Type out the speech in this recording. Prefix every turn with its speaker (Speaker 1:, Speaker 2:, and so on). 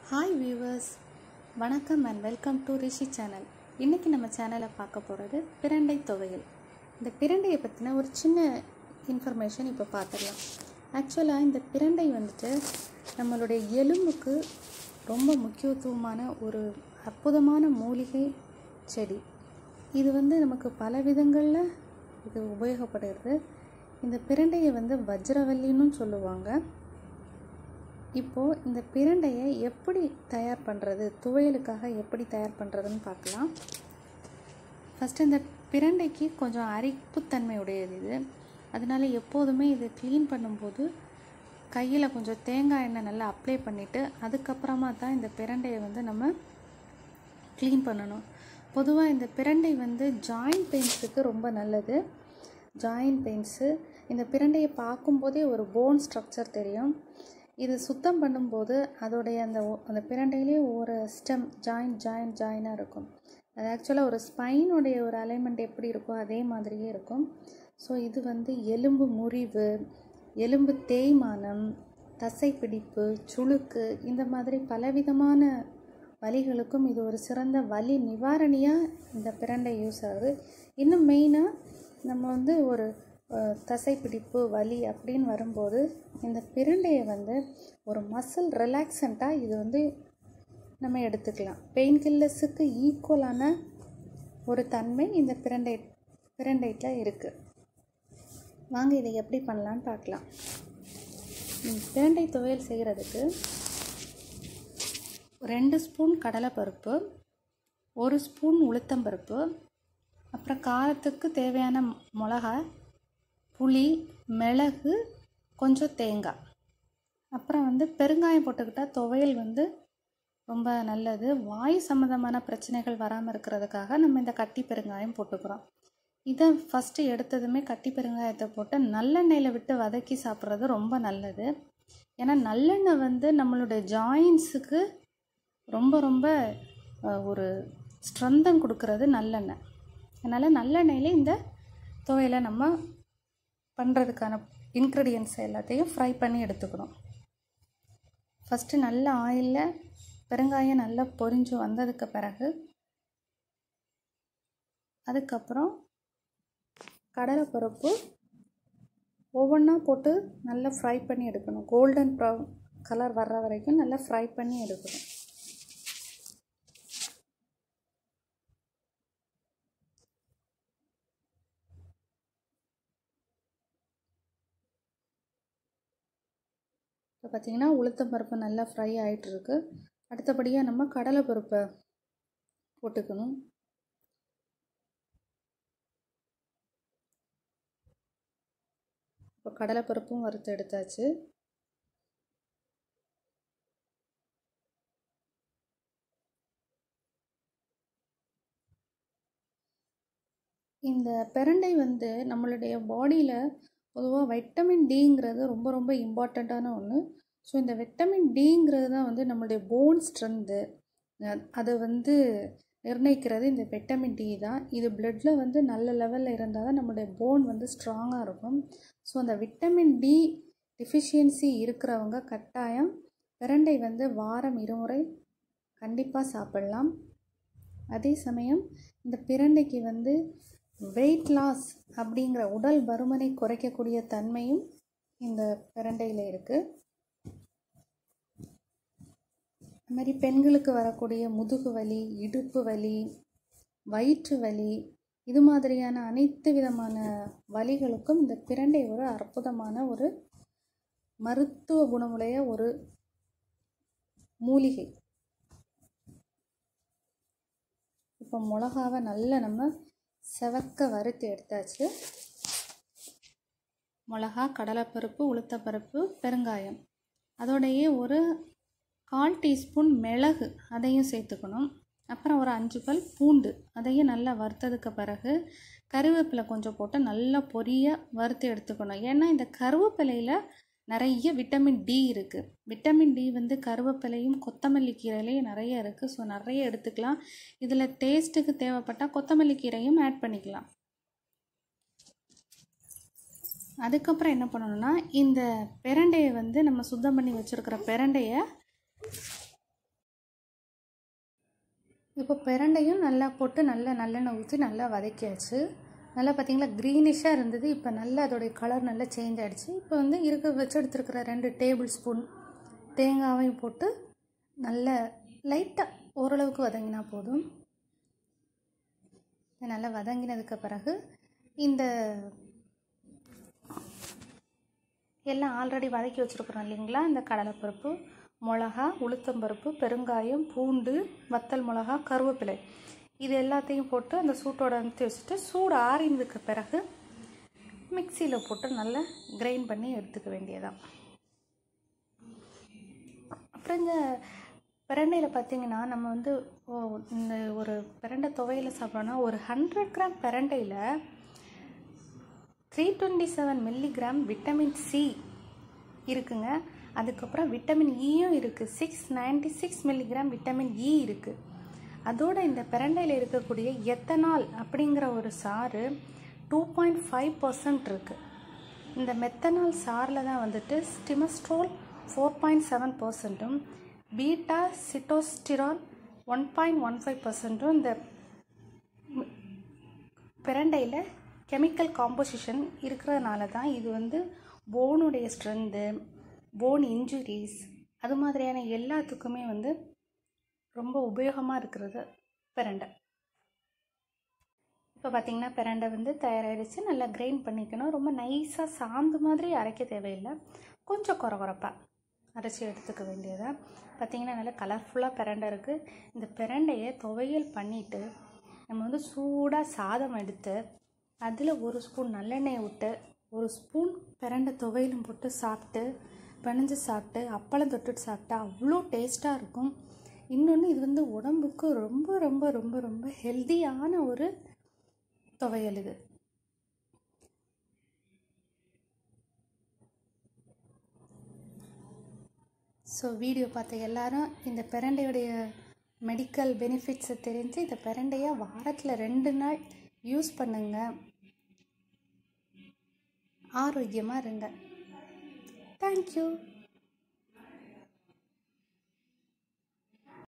Speaker 1: hi viewers வணக்கம் and welcome to Rishi channel இன்றைக்கி நம்ம சேனலை பார்க்க போகிறது பிரண்டை துவையல் இந்த பிரண்டையை பற்றின ஒரு சின்ன இன்ஃபர்மேஷன் இப்போ பார்த்துடலாம் ஆக்சுவலாக இந்த பிரண்டை வந்துட்டு நம்மளுடைய எலும்புக்கு ரொம்ப முக்கியத்துவமான ஒரு அற்புதமான மூலிகை செடி இது வந்து நமக்கு பல விதங்களில் இது உபயோகப்படுகிறது இந்த பிரண்டையை வந்து வஜ்ரவல்லின்னு சொல்லுவாங்க இப்போது இந்த பிரண்டையை எப்படி தயார் பண்ணுறது துவையலுக்காக எப்படி தயார் பண்ணுறதுன்னு பார்க்கலாம் ஃபஸ்ட்டு இந்த பிரண்டைக்கு கொஞ்சம் அரிப்புத்தன்மை உடையது இது அதனால எப்போதுமே இது க்ளீன் பண்ணும்போது கையில் கொஞ்சம் தேங்காய் எண்ணெய் நல்லா அப்ளை பண்ணிவிட்டு அதுக்கப்புறமா தான் இந்த பிரண்டையை வந்து நம்ம க்ளீன் பண்ணணும் பொதுவாக இந்த பிரண்டை வந்து ஜாயிண்ட் பெயின்ஸுக்கு ரொம்ப நல்லது ஜாயிண்ட் பெயின்ஸு இந்த பிரண்டையை பார்க்கும்போதே ஒரு போன் ஸ்ட்ரக்சர் தெரியும் இது சுத்தம் பண்ணும்போது அதோடைய அந்த ஒ- அந்த பிரண்டையிலே ஒரு ஸ்டெம் ஜாயின் ஜாயின் ஜாயினாக இருக்கும் அது ஆக்சுவலாக ஒரு ஸ்பைனுடைய ஒரு அலைன்மெண்ட் எப்படி இருக்கோ அதே மாதிரியே இருக்கும் ஸோ இது வந்து எலும்பு முறிவு எலும்பு தேய்மானம் தசைப்பிடிப்பு சுளுக்கு இந்த மாதிரி பலவிதமான வலிகளுக்கும் இது ஒரு சிறந்த வலி நிவாரணியாக இந்த பிரண்டை யூஸ் ஆகுது இன்னும் மெயினாக நம்ம வந்து ஒரு அஹ், தசைப்பிடிப்பு வலி அப்படின்னு வரும்போது இந்த பிரண்டையை வந்து ஒரு மசில் ரிலாக்ஸண்ட்டாக இது வந்து நம்ம எடுத்துக்கலாம் பெயின் கில்லர்ஸுக்கு ஈக்குவலான ஒரு தன்மை இந்த பிரண்டை பிரண்டைட்டில் இருக்குது வாங்க இதை எப்படி பண்ணலான்னு பார்க்கலாம் ம், பிரண்டை துவையல் செய்கிறதுக்கு ரெண்டு ஸ்பூன் கடலைப்பருப்பு ஒரு ஸ்பூன் உளுத்தம்பருப்பு அப்புறம் காரத்துக்கு தேவையான மிளகா புளி மிளகு கொஞ்சம் தேங்காய் அப்புறம் வந்து பெருங்காயம் போட்டுக்கிட்டால் துவையல் வந்து ரொம்ப நல்லது வாயு சம்மந்தமான பிரச்சனைகள் வராமல் இருக்கிறதுக்காக நம்ம இந்த கட்டி பெருங்காயம் போட்டுக்கிறோம் இதை ஃபஸ்ட்டு எடுத்ததுமே கட்டி பெருங்காயத்தை போட்டு நல்லெண்ணெயில் விட்டு வதக்கி சாப்பிட்றது ரொம்ப நல்லது ஏன்னா நல்லெண்ணெய் வந்து நம்மளுடைய ஜாயின்ஸுக்கு ரொம்ப ரொம்ப அஹ், ஒரு ஸ்ட்ரென்தன் கொடுக்கறது நல்லெண்ணெய் அதனால் நல்லெண்ணெயில் இந்த துவையலை நம்ம பண்ணுறதுக்கான இன்க்ரீடியன்ஸ் எல்லாத்தையும் ஃப்ரை பண்ணி எடுத்துக்கணும் ஃபஸ்ட்டு நல்ல ஆயிலில் பெருங்காயம் நல்லா பொரிஞ்சு வந்ததுக்கு பிறகு அதுக்கப்புறம் கடலைப்பருப்பு ஒவ்வொன்றா போட்டு நல்லா ஃப்ரை பண்ணி எடுக்கணும் கோல்டன் ப்ரௌன் கலர் வர்ற வரைக்கும் நல்லா ஃப்ரை பண்ணி எடுக்கணும் இப்போ பார்த்தீங்கன்னா உளுத்தம் பருப்பு நல்லா ஃப்ரை ஆயிட்டு இருக்கு அடுத்தபடியாக நம்ம கடலை பருப்பை போட்டுக்கணும் இப்போ கடலைப்பருப்பும் வறுத்து எடுத்தாச்சு இந்த பிரண்டை வந்து நம்மளுடைய பாடியில் பொதுவாக வைட்டமின் டிங்கிறது ரொம்ப ரொம்ப இம்பார்ட்டண்ட்டான ஒன்று ஸோ இந்த விட்டமின் டிங்கிறது தான் வந்து நம்மளுடைய போன் ஸ்ட்ரென்த்து அதை வந்து நிர்ணயிக்கிறது இந்த விட்டமின் டி தான் இது பிளட்டில் வந்து நல்ல லெவலில் இருந்தால் தான் நம்மளுடைய போன் வந்து ஸ்ட்ராங்காக இருக்கும் ஸோ அந்த விட்டமின் டி டிஃபிஷியன்சி இருக்கிறவங்க கட்டாயம் பிரண்டை வந்து வாரம் இருமுறை கண்டிப்பாக சாப்பிடலாம் அதே சமயம் இந்த பிரண்டைக்கு வந்து வெயிட் லாஸ் அப்படிங்கிற உடல் பருமனை குறைக்கக்கூடிய தன்மையும் இந்த பிரண்டையில் இருக்குது அது மாதிரி பெண்களுக்கு வரக்கூடிய முதுகு வலி இடுப்பு வலி வயிற்று வலி இது மாதிரியான அனைத்து விதமான வலிகளுக்கும் இந்த பிரண்டை ஒரு அற்புதமான ஒரு மருத்துவ குணமுடைய ஒரு மூலிகை இப்போ மிளகாவை நல்லா நம்ம செவக்க வறுத்து எடுத்தாச்சு மிளகா கடலைப்பருப்பு உளுத்தப்பருப்பு பெருங்காயம் அதோடையே ஒரு கால் டீஸ்பூன் மிளகு அதையும் சேர்த்துக்கணும் அப்புறம் ஒரு அஞ்சு பல் பூண்டு அதையும் நல்லா வறுத்ததுக்கு பிறகு கருவேப்பிலை கொஞ்சம் போட்டு நல்லா பொரிய வறுத்து எடுத்துக்கணும் ஏன்னா இந்த கருவேப்பிலையில் நிறைய விட்டமின் டி இருக்குது விட்டமின் டி வந்து கருவேப்பிலையும் கொத்தமல்லி கீரையிலையும் நிறைய இருக்குது ஸோ நிறைய எடுத்துக்கலாம் இதில் டேஸ்ட்டுக்கு தேவைப்பட்டால் கொத்தமல்லி கீரையும் ஆட் பண்ணிக்கலாம் அதுக்கப்புறம் என்ன பண்ணணும்னா இந்த பிரண்டையை வந்து நம்ம சுத்தம் பண்ணி வச்சுருக்கிற பிரண்டையை இப்போ பிரண்டையும் நல்லா போட்டு நல்லா நல்லெண்ணெய் ஊற்றி நல்லா வதக்கியாச்சு நல்லா பார்த்தீங்களா க்ரீனிஷாக இருந்தது இப்போ நல்லா அதோடைய கலர் நல்லா சேஞ்ச் ஆகிடுச்சு இப்போ வந்து இருக்க வச்சு எடுத்துருக்கிற ரெண்டு டேபிள் ஸ்பூன் தேங்காவையும் போட்டு நல்ல லைட்டாக ஓரளவுக்கு வதங்கினா போதும் நல்லா வதங்கினதுக்கு பிறகு இந்த எல்லாம் ஆல்ரெடி வதக்கி வச்சுருக்குறோம் இல்லைங்களா இந்த கடலைப்பருப்பு மிளகா உளுத்தம்பருப்பு பெருங்காயம் பூண்டு வத்தல் மிளகா கருவேப்பிலை இது எல்லாத்தையும் போட்டு அந்த சூட்டோட அனுப்பி வச்சுட்டு சூடு ஆறினதுக்கு பிறகு மிக்சியில் போட்டு நல்லா கிரைண்ட் பண்ணி எடுத்துக்க வேண்டியதான் அப்புறம் இந்த பிரண்டையில் பார்த்தீங்கன்னா நம்ம வந்து இந்த ஒரு பிரண்டை துவையில் சாப்பிட்றோன்னா ஒரு ஹண்ட்ரட் கிராம் பிரண்டையில் three twenty seven milligram vitamin C இருக்குங்க அதுக்கப்புறம் விட்டமின் இயும் இருக்குது six ninety six milligram vitamin E இருக்குது அதோட இந்த பிரண்டையில் இருக்கக்கூடிய எத்தனால் அப்படிங்கிற ஒரு சாறு டூ பாயிண்ட் ஃபைவ் பர்சன்ட் இருக்குது இந்த மெத்தனால் சாரில் தான் வந்துட்டு ஸ்டிமஸ்ட்ரோல் ஃபோர் பாயிண்ட் செவன் பர்சன்ட்டும் beta sitosterol one point one five பர்சன்ட்டும் இந்த பிரண்டையில் கெமிக்கல் காம்போசிஷன் இருக்கிறதுனால தான் இது வந்து போனுடைய ஸ்ட்ரென்த்து போன் இன்ஜுரிஸ் அது மாதிரியான எல்லாத்துக்குமே வந்து ரொம்ப உபயோகமாக இருக்கிறது பிரண்டை இப்போ பார்த்திங்கன்னா பிரண்டை வந்து தயாராகிடுச்சு நல்லா கிரைண்ட் பண்ணிக்கணும் ரொம்ப நைஸாக சாந்து மாதிரி அரைக்க தேவையில்லை கொஞ்சம் குறகுறப்பாக அரைச்சி எடுத்துக்க வேண்டியதாக பார்த்திங்கன்னா நல்லா கலர்ஃபுல்லாக பிரண்டை இருக்குது இந்த பிரண்டையை துவையல் பண்ணிவிட்டு நம்ம வந்து சூடாக சாதம் எடுத்து அதில் ஒரு ஸ்பூன் நல்லெண்ணெயை விட்டு ஒரு ஸ்பூன் பிரண்டை துவையிலும் போட்டு சாப்பிட்டு பிணைஞ்சு சாப்பிட்டு அப்பளம் தொட்டுட்டு சாப்பிட்டா அவ்வளோ டேஸ்ட்டாக இருக்கும் இன்னொன்று இது வந்து உடம்புக்கு ரொம்ப ரொம்ப ரொம்ப ரொம்ப ஹெல்த்தியான ஒரு துவையல் இது ஸோ வீடியோ பார்த்த எல்லாரும் இந்த பிரண்டையுடைய மெடிக்கல் பெனிஃபிட்ஸை தெரிஞ்சு இந்த பிரண்டையை வாரத்தில் ரெண்டு நாள் யூஸ் பண்ணுங்க ஆரோக்கியமாக இருங்க தேங்க்யூ